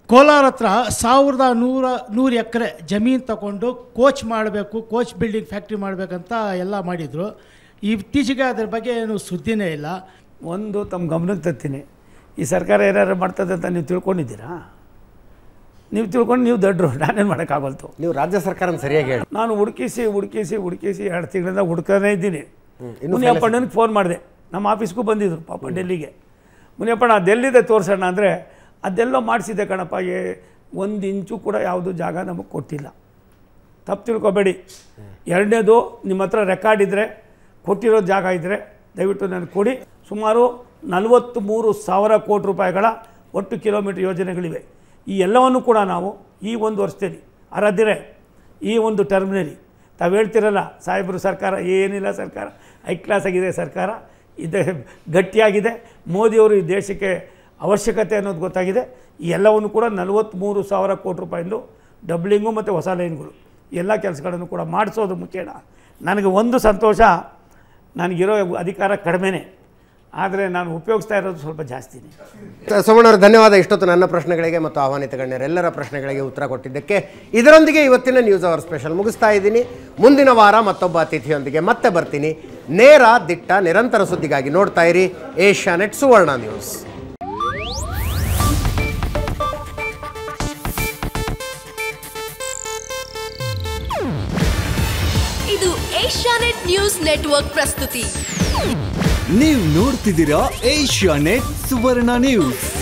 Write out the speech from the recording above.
ಕೋಲಾರ ಹತ್ರ ಸಾವಿರದ ನೂರ ನೂರು ಎಕರೆ ಜಮೀನು ತಗೊಂಡು ಕೋಚ್ ಮಾಡಬೇಕು ಕೋಚ್ ಬಿಲ್ಡಿಂಗ್ ಫ್ಯಾಕ್ಟ್ರಿ ಮಾಡಬೇಕಂತ ಎಲ್ಲ ಮಾಡಿದರು ಇತ್ತೀಚೆಗೆ ಅದ್ರ ಬಗ್ಗೆ ಏನು ಸುದ್ದಿನೇ ಇಲ್ಲ ಒಂದು ತಮ್ಮ ಗಮನಕ್ಕೆ ತರ್ತೀನಿ ಈ ಸರ್ಕಾರ ಏನಾರು ಮಾಡ್ತದೆ ಅಂತ ನೀವು ತಿಳ್ಕೊಂಡಿದ್ದೀರಾ ನೀವು ತಿಳ್ಕೊಂಡು ನೀವು ದಡ್ರು ನಾನೇನು ಮಾಡೋಕ್ಕಾಗಲ್ತು ನೀವು ರಾಜ್ಯ ಸರ್ಕಾರನ ಸರಿಯಾಗಿ ಹೇಳಿ ನಾನು ಹುಡುಕಿಸಿ ಹುಡುಕಿಸಿ ಹುಡುಕಿಸಿ ಎರಡು ತಿಂಗಳಿಂದ ಹುಡ್ಕನೇ ಇದ್ದೀನಿ ಇನ್ನೂ ಮುನಿಯಪ್ಪಣ್ಣನಿಗೆ ಫೋನ್ ಮಾಡಿದೆ ನಮ್ಮ ಆಫೀಸ್ಗೂ ಬಂದಿದ್ರು ಪಾಪ ಡೆಲ್ಲಿಗೆ ಮುನಿಯಪ್ಪಣ್ಣ ಅದೆಲ್ಲಿದೆ ತೋರಿಸೋಣ ಅಂದರೆ ಅದೆಲ್ಲೋ ಮಾಡಿಸಿದ್ದೆ ಕಣಪ್ಪ ಏ ಒಂದು ಇಂಚು ಕೂಡ ಯಾವುದು ಜಾಗ ನಮಗೆ ಕೊಟ್ಟಿಲ್ಲ ತಪ್ಪು ತಿಳ್ಕೊಬೇಡಿ ಎರಡನೇದು ನಿಮ್ಮ ಹತ್ರ ರೆಕಾರ್ಡ್ ಇದ್ದರೆ ಕೊಟ್ಟಿರೋ ಜಾಗ ಇದ್ದರೆ ದಯವಿಟ್ಟು ನನಗೆ ಕೊಡಿ ಸುಮಾರು ನಲವತ್ತು ಮೂರು ಸಾವಿರ ಕೋಟಿ ರೂಪಾಯಿಗಳ ಒಟ್ಟು ಕಿಲೋಮೀಟ್ರ್ ಯೋಜನೆಗಳಿವೆ ಈ ಎಲ್ಲವನ್ನು ಕೂಡ ನಾವು ಈ ಒಂದು ವರ್ಷದಲ್ಲಿ ಅರದಿರೆ ಈ ಒಂದು ಟರ್ಮ್ನಲ್ಲಿ ತಾವು ಹೇಳ್ತಿರಲ್ಲ ಸಾಹೇಬರು ಸರ್ಕಾರ ಏನಿಲ್ಲ ಸರ್ಕಾರ ಹೈ ಕ್ಲಾಸ್ ಆಗಿದೆ ಸರ್ಕಾರ ಇದೆ ಗಟ್ಟಿಯಾಗಿದೆ ಮೋದಿಯವರು ಈ ದೇಶಕ್ಕೆ ಅವಶ್ಯಕತೆ ಅನ್ನೋದು ಗೊತ್ತಾಗಿದೆ ಈ ಎಲ್ಲವನ್ನು ಕೂಡ ನಲವತ್ತ್ಮೂರು ಸಾವಿರ ಕೋಟಿ ರೂಪಾಯಿಂದು ಡಬ್ಲಿಂಗು ಮತ್ತು ಹೊಸ ಲೈನ್ಗಳು ಎಲ್ಲ ಕೆಲಸಗಳನ್ನು ಕೂಡ ಮಾಡಿಸೋದು ಮುಖ್ಯನ ನನಗೆ ಒಂದು ಸಂತೋಷ ನನಗಿರೋ ಅಧಿಕಾರ ಕಡಿಮೆನೇ ಆದರೆ ನಾನು ಉಪಯೋಗಿಸ್ತಾ ಇರೋದು ಸ್ವಲ್ಪ ಜಾಸ್ತಿನೇ ಸೋಮಣ್ಣವ್ರ ಧನ್ಯವಾದ ಇಷ್ಟೊತ್ತು ನನ್ನ ಪ್ರಶ್ನೆಗಳಿಗೆ ಮತ್ತು ಆಹ್ವಾನಿತ ಗಣ್ಯರೆಲ್ಲರ ಪ್ರಶ್ನೆಗಳಿಗೆ ಉತ್ತರ ಕೊಟ್ಟಿದ್ದಕ್ಕೆ ಇದರೊಂದಿಗೆ ಇವತ್ತಿನ ನ್ಯೂಸ್ ಅವರ್ ಸ್ಪೆಷಲ್ ಮುಗಿಸ್ತಾ ಇದ್ದೀನಿ ಮುಂದಿನ ವಾರ ಮತ್ತೊಬ್ಬ ಅತಿಥಿಯೊಂದಿಗೆ ಮತ್ತೆ ಬರ್ತೀನಿ ನೇರ ದಿಟ್ಟ ನಿರಂತರ ಸುದ್ದಿಗಾಗಿ ನೋಡ್ತಾ ಇರಿ ಏಷ್ಯಾನೆಟ್ ಸುವರ್ಣ ನ್ಯೂಸ್ ಇದು ಏಷ್ಯಾನೆಟ್ ನ್ಯೂಸ್ ನೆಟ್ವರ್ಕ್ ಪ್ರಸ್ತುತಿ ನೀವು ನೋಡ್ತಿದ್ದೀರಾ ಏಷ್ಯಾ ನೆಟ್ ಸುವರ್ಣ ನ್ಯೂಸ್